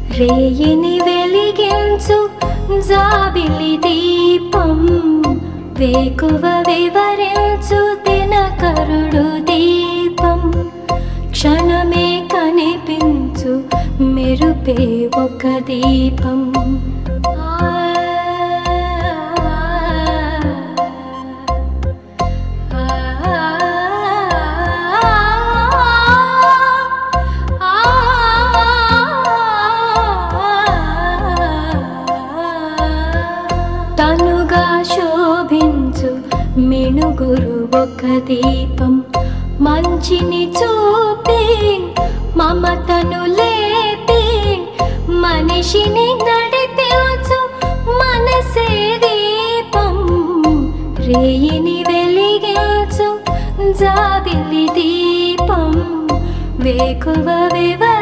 rainy వెలిగించు జాబిలి దీపం వేకువ వివరించు దినకరుడు దీపం క్షణమే కనిపించు మెరుపే ఒక దీపం తనుగా శోభించు మిణుగురు ఒక దీపం మంచిని చూపి మమతను లేపి మనిషిని నడిపించు మనసే దీపం రేయిని వెలిగించు జాబిలి దీపం వేకువ వివ